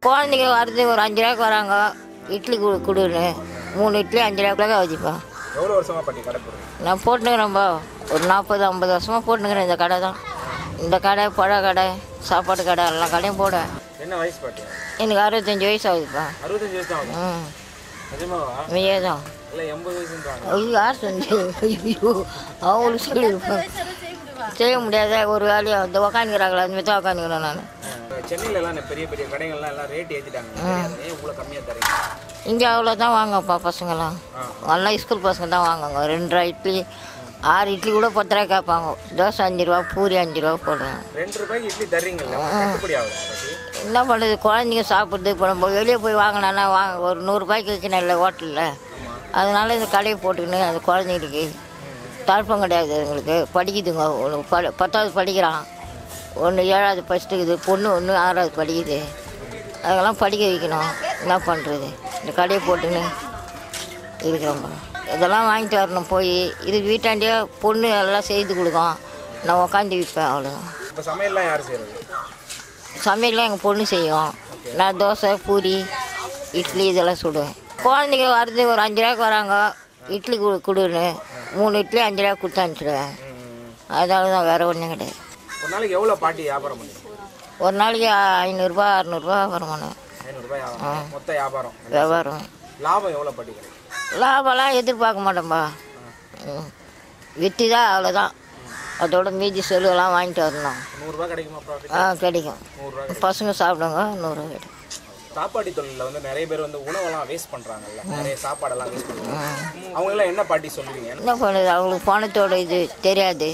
குழந்தைங்க வருது ஒரு அஞ்சு ரூபாய்க்கு வராங்க இட்லி கொடு கொடுன்னு மூணு இட்லி அஞ்சு ரூபாய்க்குள்ள வச்சுப்பேன் எவ்வளோ வருஷமா பாட்டி கடை போடுறீங்க நான் போட்டுக்கிறேன்பா ஒரு நாற்பது ஐம்பது வருஷமாக போட்டுக்கிறேன் இந்த கடை தான் இந்த கடை பழ கடை சாப்பாடு கடை எல்லா கடையும் போட என்ன வயசு பாட்டி எனக்கு அறுபத்தஞ்சி வயசு ஆகுதுப்பா அறுபத்தஞ்சு வயசு தான் ஆகுது ம் நிஜமாவா மையே தான் இல்லை எண்பது வயசுன்றாங்க ஐயோ யார் செஞ்சு ஐயோ அவங்களுக்கு சொல்லியிருப்பேன் செய்ய முடியாத ஒரு வேலையை வந்து உக்காந்துக்கிறாங்களா அந்த மாதிரி தான் உக்காந்துக்கிறேன் நான் சென்னையில எல்லாம் இந்த பெரிய பெரிய கடைகள்லாம் எல்லாம் ரேட் ஏற்றிட்டாங்க ஏன் இவ்வளோ கம்மியாக தரீங்க இங்கே அவ்வளோ தான் வாங்கப்பா பசங்களாம் எல்லாம் ஸ்கூல் பசங்க தான் வாங்குவாங்க ரெண்டு ரூபா இட்லி ஆறு இட்லி கூட பத்து ரூபா கேட்பாங்க தோசை அஞ்சு ரூபா பூரி அஞ்சு ரூபா போடுவேன் ரெண்டு ரூபாய்க்கு இட்லி தர்றீங்கல்ல கட்டுப்படி ஆகுது பாட்டி என்ன பண்ணுறது குழந்தைங்க சாப்பிடுது இப்போ நம்ம வெளியே போய் வாங்கினா வாங்க ஒரு நூறுரூபாய்க்கு வைக்கணும் இல்லை ஹோட்டலில் அதனால இந்த கடையை போட்டுக்கின்னு அது குழந்தைங்களுக்கு தடுப்பம் கிடையாது எங்களுக்கு படிக்குதுங்க ஒன்று ப பத்தாவது படிக்கிறான் ஒன்று ஏழாவது படிச்சுட்டுக்குது பொண்ணு ஒன்று ஆறாவது படிக்குது அதெல்லாம் படிக்க வைக்கணும் என்ன பண்ணுறது இந்த கடையை போட்டுன்னு இருக்கிறோம் இதெல்லாம் வாங்கிட்டு வரணும் போய் இதுக்கு வீட்டாண்டியே பொண்ணு எல்லாம் செய்து கொடுக்கும் நான் உக்காந்து விற்பேன் அவ்வளோதான் இப்போ சமையல்லாம் யார் செய்கிறது சமையல்லாம் எங்கள் பொண்ணு செய்யும் நான் தோசை பூரி இட்லி இதெல்லாம் சுடுவேன் குழந்தைங்க வருது ஒரு அஞ்சு ரூபாய்க்கு வராங்க இட்லி கொடு கொடுன்னு மூணு இட்லி அஞ்சு ரூபா கொடுத்து அனுப்பிச்சிடுவேன் அதனால தான் வேறு ஒன்றும் கிடையாது ஒரு நாளைக்கு எவ்வளோ பாட்டி வியாபாரம் பண்ணுங்க ஒரு நாளைக்கு ஐநூறுரூபா அறநூறுபா வருமானம் ஐநூறுரூபாய் ஆகும் மொத்த வியாபாரம் வியாபாரம் லாபம் எவ்வளோ பாட்டி கிடைக்கும் லாபம்லாம் எதிர்பார்க்க மாட்டோம்பா ம் விற்று தான் அவ்வளோதான் அதோட மீதி செலவெல்லாம் வாங்கிட்டு வரணும் நூறுரூவா கிடைக்குமா ப்ராஃபிட் ஆ கிடைக்கும் நூறுரூவா பசங்க சாப்பிடுங்க நூறுரூவா கிடைக்கும் சாப்பாடு தொழிலில் வந்து நிறைய பேர் வந்து உணவெல்லாம் வேஸ்ட் பண்ணுறாங்கல்ல நிறைய சாப்பாடெல்லாம் வேஸ்ட் பண்ணுறாங்க அவங்கெல்லாம் என்ன பாட்டி சொல்லுவீங்க என்ன பண்ணுறது அவங்களுக்கு பணத்தோட இது தெரியாது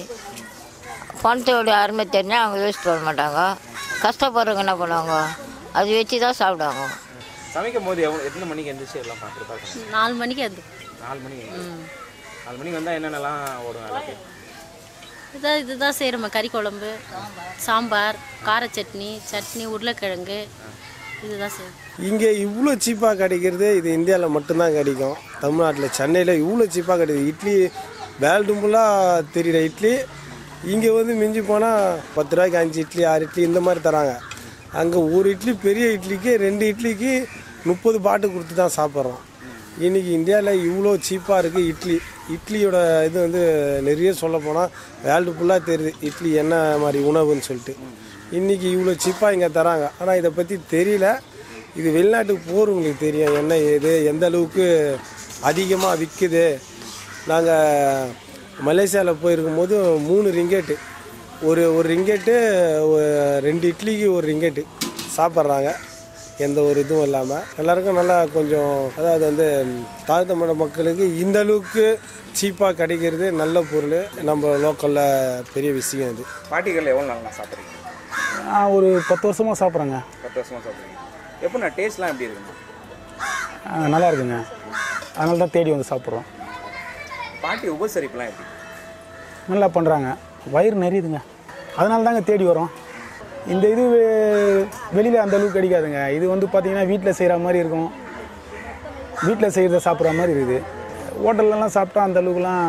பணத்தோட அருமை தெரிஞ்சால் அவங்க யோசிச்சு வர மாட்டாங்க கஷ்டப்படுறவங்க என்ன பண்ணுவாங்க அது வச்சு தான் சாப்பிடுவாங்க சமைக்கும் போது எவ்வளோ எத்தனை மணிக்கு எந்திரிச்சு எல்லாம் ப்ரிப்பேர் பண்ணுங்க நாலு மணிக்கு அது நாலு மணிக்கு எந்திரிச்சு. நாலு மணிக்கு வந்தால் என்னென்னலாம் ஓடும் வேலைக்கு இதான் இதுதான் செய்கிறோம் கறி குழம்பு சாம்பார் கார சட்னி சட்னி உருளைக்கிழங்கு இதுதான் செய்வோம் இங்கே இவ்வளோ சீப்பாக கிடைக்கிறது இது இந்தியாவில் மட்டும்தான் கிடைக்கும் தமிழ்நாட்டில் சென்னையில் இவ்வளோ சீப்பாக கிடைக்குது இட்லி வேல்டு ஃபுல்லாக தெரிகிற இட்லி இங்கே வந்து மிஞ்சி போனால் பத்து ரூபாய்க்கு அஞ்சு இட்லி ஆறு இட்லி இந்த மாதிரி தராங்க அங்கே ஒரு இட்லி பெரிய இட்லிக்கு ரெண்டு இட்லிக்கு முப்பது பாட்டு கொடுத்து தான் சாப்பிட்றோம் இன்றைக்கி இந்தியாவில் இவ்வளோ சீப்பாக இருக்குது இட்லி இட்லியோட இது வந்து நிறைய சொல்ல போனால் வேர்ல்டு ஃபுல்லாக தெரியுது இட்லி என்ன மாதிரி உணவுன்னு சொல்லிட்டு இன்றைக்கி இவ்வளோ சீப்பாக இங்கே தராங்க ஆனால் இதை பற்றி தெரியல இது வெளிநாட்டுக்கு போகிறவங்களுக்கு தெரியும் என்ன ஏது எந்த அளவுக்கு அதிகமாக விற்குது நாங்கள் மலேசியாவில் போயிருக்கும்போது மூணு ரிங்கெட்டு ஒரு ஒரு ரிங்கெட்டு ஒ- ரெண்டு இட்லிக்கு ஒரு ரிங்கெட்டு சாப்பிட்றாங்க எந்த ஒரு இதுவும் இல்லாமல் எல்லாருக்கும் நல்லா கொஞ்சம் அதாவது வந்து தாழ்த்தமிழ மக்களுக்கு இந்த அளவுக்கு சீப்பாக கிடைக்கிறது நல்ல பொருள் நம்ம லோக்கலில் பெரிய விஷயம் இது பாட்டிகள் எவ்வளோ நல்லா சாப்பிட்றீங்க நான் ஒரு பத்து வருஷமாக சாப்பிட்றேங்க பத்து வருஷமாக சாப்பிட்றீங்க எப்படிண்ணா டேஸ்ட்லாம் எப்படி இருக்குங்க நல்லா இருக்குங்க அதனால தான் தேடி வந்து சாப்பிட்றோம் பாட்டி உபசரிப்புலாம் எப்படி நல்லா பண்ணுறாங்க வயிறு நெறியுதுங்க அதனால தாங்க தேடி வரோம் இந்த இது வெளியில் அந்த அளவுக்கு கிடைக்காதுங்க இது வந்து பார்த்தீங்கன்னா வீட்டில் செய்கிற மாதிரி இருக்கும் வீட்டில் செய்கிறத சாப்பிட்ற மாதிரி இருக்குது ஹோட்டல்லலாம் சாப்பிட்டா அந்த அளவுக்குலாம்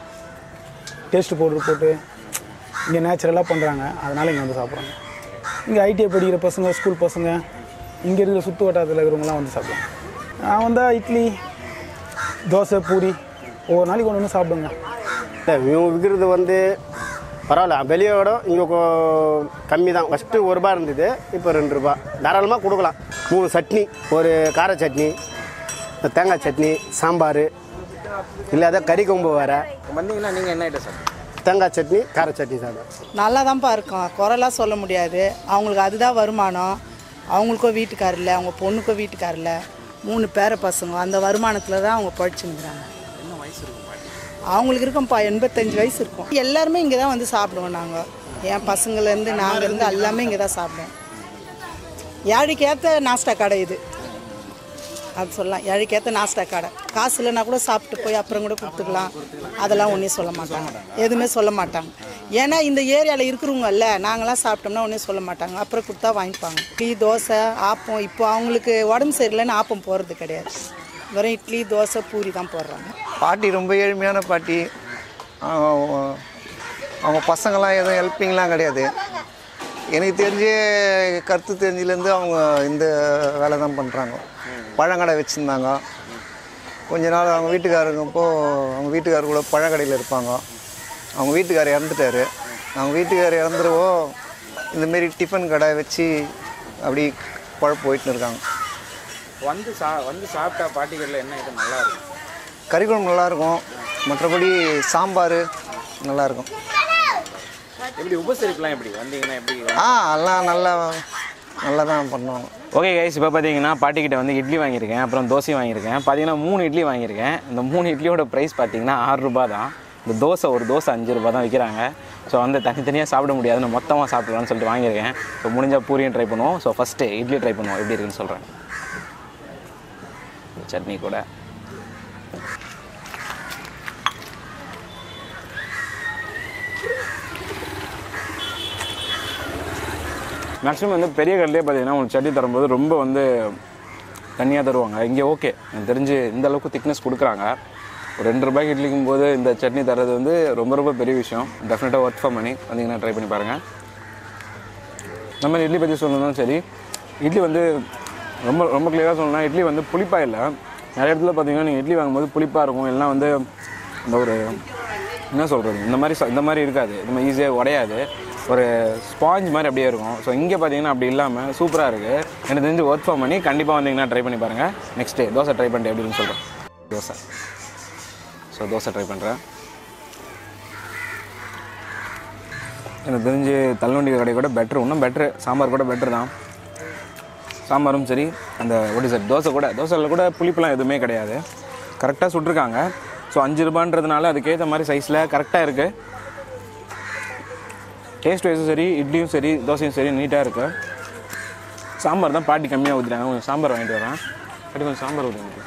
டேஸ்ட் பவுடர் போட்டு இங்கே நேச்சுரலாக பண்ணுறாங்க அதனால் இங்கே வந்து சாப்பிட்றாங்க இங்கே ஐடிஐ படிக்கிற பசங்க ஸ்கூல் பசங்க இங்கே இருக்கிற சுற்று வட்டாரத்தில் இருக்கிறவங்களாம் வந்து சாப்பிடுவாங்க நான் வந்தால் இட்லி தோசை பூரி ஒவ்வொரு நாளைக்கு ஒன்று ஒன்று சாப்பிடுங்க இல்லை இவங்க விற்கிறது வந்து பரவாயில்ல வெளியே விட இங்கே கம்மி தான் ஃபஸ்ட்டு ஒரு ரூபா இருந்தது இப்போ ரெண்டு ரூபா தாராளமாக கொடுக்கலாம் மூணு சட்னி ஒரு கார சட்னி தேங்காய் சட்னி சாம்பார் இல்லாத கறி கொம்பு வேறு வந்தீங்கன்னா நீங்கள் என்ன ஐட்டம் சாப்பிடுங்க தேங்காய் சட்னி கார சட்னி சாப்பிடுவேன் நல்லா தான்ப்பா இருக்கும் குறைலாம் சொல்ல முடியாது அவங்களுக்கு அதுதான் வருமானம் அவங்களுக்கும் வீட்டுக்கார் இல்லை அவங்க பொண்ணுக்கும் வீட்டுக்கார் இல்லை மூணு பேர பசங்க அந்த வருமானத்தில் தான் அவங்க பழிச்சுங்கிறாங்க அவங்களுக்கு இருக்கும்ப்பா எண்பத்தஞ்சு வயசு இருக்கும் எல்லாருமே இங்கே தான் வந்து சாப்பிடுவோம் நாங்கள் என் பசங்கள்லேருந்து நாங்கள் இருந்து எல்லாமே இங்கே தான் சாப்பிடுவோம் ஏழைக்கேற்ற நாஸ்டா கடை இது அது சொல்லலாம் ஏழைக்கேற்ற நாஸ்டா கடை காசு இல்லைன்னா கூட சாப்பிட்டு போய் அப்புறம் கூட கொடுத்துக்கலாம் அதெல்லாம் ஒன்றும் சொல்ல மாட்டாங்க எதுவுமே சொல்ல மாட்டாங்க ஏன்னா இந்த ஏரியாவில் இருக்கிறவங்கல்ல நாங்களாம் சாப்பிட்டோம்னா ஒன்றும் சொல்ல மாட்டாங்க அப்புறம் கொடுத்தா வாங்கிப்பாங்க டீ தோசை ஆப்பம் இப்போ அவங்களுக்கு உடம்பு சரியில்லைன்னு ஆப்பம் போடுறது கிடையாது வெறும் இட்லி தோசை பூரி தான் போடுறாங்க பாட்டி ரொம்ப ஏழ்மையான பாட்டி அவங்க அவங்க பசங்களாம் எதுவும் ஹெல்ப்பிங்லாம் கிடையாது எனக்கு தெரிஞ்ச கருத்து தெரிஞ்சிலேருந்து அவங்க இந்த வேலை தான் பண்ணுறாங்க பழங்கடை வச்சுருந்தாங்க கொஞ்ச நாள் அவங்க வீட்டுக்காரங்கப்போ அவங்க வீட்டுக்காரர் கூட பழக்கடையில் இருப்பாங்க அவங்க வீட்டுக்காரர் இறந்துட்டாரு அவங்க வீட்டுக்காரர் இறந்துருவோ இந்தமாரி டிஃபன் கடை வச்சு அப்படி பழப்பு போயிட்டு இருக்காங்க வந்து சா வந்து சாப்பிட்டா பாட்டி கடையில் என்ன ஐட்டம் நல்லா இருக்கும் கறி குழம்பு நல்லாயிருக்கும் மற்றபடி சாம்பார் நல்லாயிருக்கும் எப்படி உபசரிப்புலாம் எப்படி வந்தீங்கன்னா எப்படி ஆ எல்லாம் நல்லா நல்லா தான் பண்ணுவாங்க ஓகே கைஸ் இப்போ பார்த்தீங்கன்னா பாட்டிக்கிட்ட வந்து இட்லி வாங்கியிருக்கேன் அப்புறம் தோசை வாங்கியிருக்கேன் பார்த்தீங்கன்னா மூணு இட்லி வாங்கியிருக்கேன் இந்த மூணு இட்லியோட ப்ரைஸ் பார்த்தீங்கன்னா ஆறு ரூபாய் தான் இந்த தோசை ஒரு தோசை அஞ்சு ரூபாய் தான் விற்கிறாங்க ஸோ வந்து தனித்தனியாக சாப்பிட முடியாதுன்னு மொத்தமாக சாப்பிடலாம்னு சொல்லிட்டு வாங்கியிருக்கேன் ஸோ முடிஞ்சால் பூரியும் ட்ரை பண்ணுவோம் ஸோ ஃபஸ்ட்டு இட்லி ட்ரை பண்ணுவோம் எப்படி இருக்குன்னு சொல்கிறேன் சட்னி கூட மேக்ஸிமம் வந்து பெரிய கடையிலே பார்த்தீங்கன்னா உங்களுக்கு சட்னி தரும்போது ரொம்ப வந்து தண்ணியாக தருவாங்க இங்கே ஓகே எனக்கு தெரிஞ்சு இந்த அளவுக்கு திக்னஸ் கொடுக்குறாங்க ஒரு ரெண்டு ரூபாய்க்கு இட்லிக்கும் போது இந்த சட்னி தர்றது வந்து ரொம்ப ரொம்ப பெரிய விஷயம் டெஃபினட்டாக ஒர்க் ஃபார் மணி வந்தீங்கன்னா ட்ரை பண்ணி பாருங்கள் நம்ம இட்லி பற்றி சொல்லணும்னா சரி இட்லி வந்து ரொம்ப ரொம்ப கிளியராக சொல்லணும்னா இட்லி வந்து புளிப்பாக இல்லை நிறைய இடத்துல பார்த்தீங்கன்னா நீங்கள் இட்லி வாங்கும்போது புளிப்பாக இருக்கும் எல்லாம் வந்து இந்த ஒரு என்ன சொல்கிறது இந்த மாதிரி ச- இந்த மாதிரி இருக்காது இந்த மாதிரி ஈஸியாக உடையாது ஒரு ஸ்பாஞ்ச் மாதிரி அப்படியே இருக்கும் ஸோ இங்கே பார்த்தீங்கன்னா அப்படி இல்லாமல் சூப்பராக இருக்குது எனக்கு தெரிஞ்சு ஒர்க் ஃபார்ம் பண்ணி கண்டிப்பாக வந்தீங்கன்னா ட்ரை பண்ணி பாருங்கள் நெக்ஸ்ட் டே தோசை ட்ரை பண்ணிட்டு எப்படின்னு சொல்கிறேன் தோசை ஸோ தோசை ட்ரை பண்ணுறேன் எனக்கு தெரிஞ்சு தள்ளுவண்டி கடை கூட பெட்ரு இன்னும் பெட்ரு சாம்பார் கூட பெட்ரு தான் சாம்பாரும் சரி அந்த ஒடி சார் தோசை கூட தோசையில் கூட புளிப்புலாம் எதுவுமே கிடையாது கரெக்டாக சுட்டிருக்காங்க ஸோ அஞ்சு ரூபான்றதுனால அதுக்கேற்ற மாதிரி சைஸில் கரெக்டாக இருக்குது டேஸ்ட் வைஸும் சரி இட்லியும் சரி தோசையும் சரி நீட்டாக இருக்குது சாம்பார் தான் பாட்டி கம்மியாக ஊற்றிட்டாங்க கொஞ்சம் சாம்பார் வாங்கிட்டு வரேன் அப்படி கொஞ்சம் சாம்பார் ஊற்றுங்க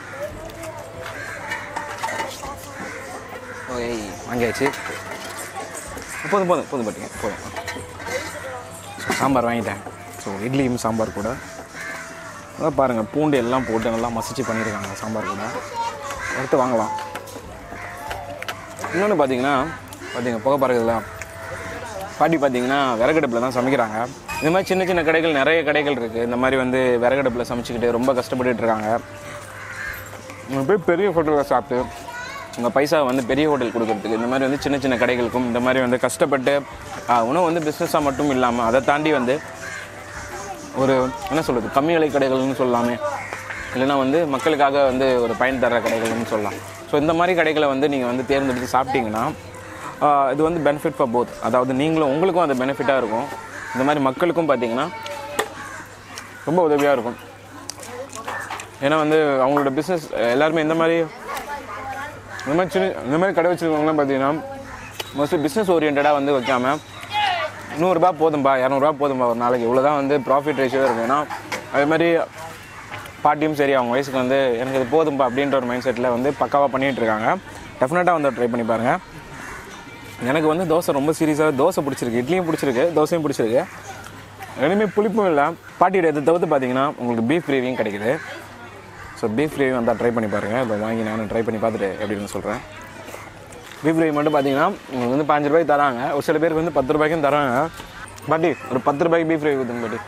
ஓகே வாங்கியாச்சு போதும் போதும் போதும் பாட்டிங்க போதும் ஸோ சாம்பார் வாங்கிட்டேன் ஸோ இட்லியும் சாம்பார் கூட அதான் பாருங்கள் பூண்டு எல்லாம் போட்டு நல்லா மசிச்சு பண்ணியிருக்காங்க சாம்பார் கூட அடுத்து வாங்கலாம் இன்னொன்று பார்த்தீங்கன்னா பார்த்தீங்க புகை பறகுதுல பாட்டி பார்த்தீங்கன்னா விறகடுப்பில் தான் சமைக்கிறாங்க இந்த மாதிரி சின்ன சின்ன கடைகள் நிறைய கடைகள் இருக்குது இந்த மாதிரி வந்து விறகடுப்பில் சமைச்சிக்கிட்டு ரொம்ப கஷ்டப்பட்டுட்டு இருக்காங்க உங்கள் போய் பெரிய ஹோட்டலில் சாப்பிட்டு உங்கள் பைசா வந்து பெரிய ஹோட்டல் கொடுக்கறதுக்கு இந்த மாதிரி வந்து சின்ன சின்ன கடைகளுக்கும் இந்த மாதிரி வந்து கஷ்டப்பட்டு ஆ, உணவு வந்து பிஸ்னஸாக மட்டும் இல்லாமல் அதை தாண்டி வந்து ஒரு என்ன சொல்கிறது கம்மி விலை கடைகள்னு சொல்லலாமே இல்லைன்னா வந்து மக்களுக்காக வந்து ஒரு பயன் தர கடைகள்னு சொல்லலாம் ஸோ இந்த மாதிரி கடைகளை வந்து நீங்கள் வந்து தேர்ந்தெடுத்து சாப்பிட்டீங்கன்னா ஆ, இது வந்து பெனிஃபிட் ஃபார் போத் அதாவது நீங்களும் உங்களுக்கும் அது பெனிஃபிட்டாக இருக்கும் இந்த மாதிரி மக்களுக்கும் பார்த்தீங்கன்னா ரொம்ப உதவியாக இருக்கும் ஏன்னா வந்து அவங்களோட பிஸ்னஸ் எல்லாருமே இந்த மாதிரி இந்த மாதிரி சின்ன இந்த மாதிரி கடை வச்சுருக்கவங்களாம் பார்த்தீங்கன்னா மோஸ்ட்லி பிஸ்னஸ் ஓரியன்டாக வந்து வைக்காமல் நூறுரூபா போதும்பா இரநூறுபா போதும்பா ஒரு நாளைக்கு இவ்வளோ தான் வந்து ப்ராஃபிட் ரேஷியோ இருக்கும் ஏன்னா அதே மாதிரி பாட்டியும் சரி அவங்க வயசுக்கு வந்து எனக்கு இது போதும்பா அப்படின்ற ஒரு மைண்ட் செட்டில் வந்து பக்காவாக பண்ணிகிட்டு இருக்காங்க டெஃபினட்டாக வந்து ட்ரை பண்ணி பாருங்கள் எனக்கு வந்து தோசை ரொம்ப சீரியஸாக தோசை பிடிச்சிருக்கு இட்லியும் பிடிச்சிருக்கு தோசையும் பிடிச்சிருக்கு ரெண்டுமே புளிப்பும் இல்லை பாட்டியோட இதை தவிர்த்து பார்த்தீங்கன்னா உங்களுக்கு பீஃப் கிரேவியும் கிடைக்குது ஸோ பீஃப் கிரேவி வந்தால் ட்ரை பண்ணி பாருங்கள் இதை வாங்கி நானும் ட்ரை பண்ணி பார்த்துட்டு எப்படின்னு சொல்கிறேன் பீஃப் கிரேவி மட்டும் பார்த்தீங்கன்னா உங்களுக்கு வந்து பாஞ்சு ரூபாய்க்கு தராங்க ஒரு சில பேருக்கு வந்து பத்து ரூபாய்க்கும் தராங்க பாட்டி ஒரு பத்து ரூபாய்க்கு பீஃப் கிரேவி ஊற்றுங்க பாட்டி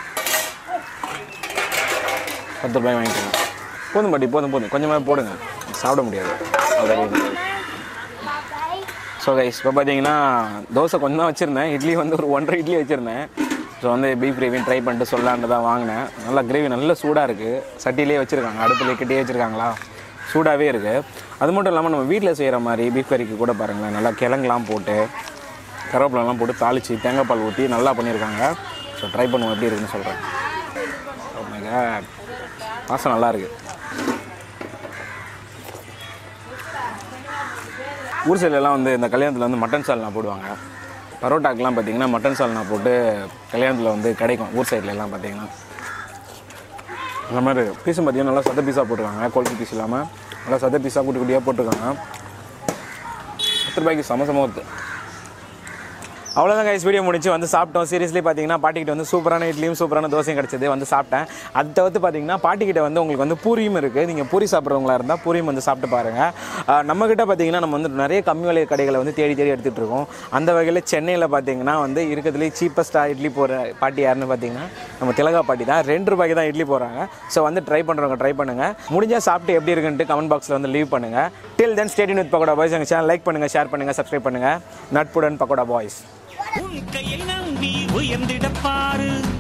பத்து ரூபாய் வாங்கிக்கோங்க போதும் பாட்டி போதும் போதும் கொஞ்சமாக போடுங்க சாப்பிட முடியாது already. ஸோ கைஸ் இப்போ பார்த்தீங்கன்னா தோசை கொஞ்சம் தான் வச்சுருந்தேன் இட்லி வந்து ஒரு ஒன்றரை இட்லி வச்சுருந்தேன் ஸோ வந்து பீஃப் கிரேவியும் ட்ரை பண்ணிட்டு சொல்லலான்ட்டு தான் வாங்கினேன் நல்லா கிரேவி நல்ல சூடாக இருக்குது சட்டிலே வச்சுருக்காங்க அடுப்பில் கிட்டே வச்சுருக்காங்களா சூடாகவே இருக்குது அது மட்டும் இல்லாமல் நம்ம வீட்டில் செய்கிற மாதிரி பீஃப் கறிக்கு கூட பாருங்களேன் நல்லா கிழங்குலாம் போட்டு கருவேப்பிலலாம் போட்டு தாளித்து தேங்காய் பால் ஊற்றி நல்லா பண்ணியிருக்காங்க ஸோ ட்ரை பண்ணுவோம் எப்படி இருக்குன்னு சொல்கிறேன் வாசம் நல்லா இருக்குது ஊர் சைட்லலாம் வந்து இந்த கல்யாணத்தில் வந்து மட்டன் சால்னா போடுவாங்க பரோட்டாக்கெலாம் பார்த்தீங்கன்னா மட்டன் சால்னா போட்டு கல்யாணத்தில் வந்து கிடைக்கும் ஊர் சைட்ல எல்லாம் பார்த்தீங்கன்னா இந்த மாதிரி பீஸும் பார்த்தீங்கன்னா நல்லா சத பீஸாக போட்டிருக்காங்க குவாலிட்டி பீஸ் இல்லாமல் நல்லா சத பீஸாக குட்டி குட்டியாக போட்டிருக்காங்க பத்து ரூபாய்க்கு சம சம வருது அவ்வளோதான் கைஸ் வீடியோ முடிச்சு வந்து சாப்பிட்டோம் சீரியஸ்லி பார்த்தீங்கன்னா பாட்டிக்கிட்ட வந்து சூப்பரான இட்லியும் சூப்பரான தோசையும் கிடச்சது வந்து சாப்பிட்டேன் அது தவிர்த்து பார்த்தீங்கன்னா பாட்டிக்கிட்ட வந்து உங்களுக்கு வந்து பூரியும் இருக்குது நீங்கள் பூரி சாப்பிட்றவங்களா இருந்தால் பூரியும் வந்து சாப்பிட்டு பாருங்கள் நம்மக்கிட்ட பார்த்தீங்கன்னா நம்ம வந்து நிறைய கம்மி விலை கடைகளை வந்து தேடி தேடி எடுத்துகிட்டு இருக்கோம் அந்த வகையில் சென்னையில் பார்த்தீங்கன்னா வந்து இருக்கிறதுலே சீப்பஸ்ட்டாக இட்லி போகிற பாட்டி யாருன்னு பார்த்தீங்கன்னா நம்ம திலகா பாட்டி தான் ரெண்டு ரூபாய்க்கு தான் இட்லி போடுறாங்க ஸோ வந்து ட்ரை பண்ணுறவங்க ட்ரை பண்ணுங்கள் முடிஞ்சால் சாப்பிட்டு எப்படி இருக்குன்ட்டு கமெண்ட் பாக்ஸில் வந்து லீவ் பண்ணுங்கள் till then stay tuned with Pakoda boys எங்கள் சேனல் லைக் பண்ணுங்கள் ஷேர் பண்ணுங்கள் சப்ஸ்கிரைப் பண்ணுங்கள் நட்புடன் பக்கோடா பாய்ஸ் உன் கையை நம்பி உயர்ந்திடப்பாரு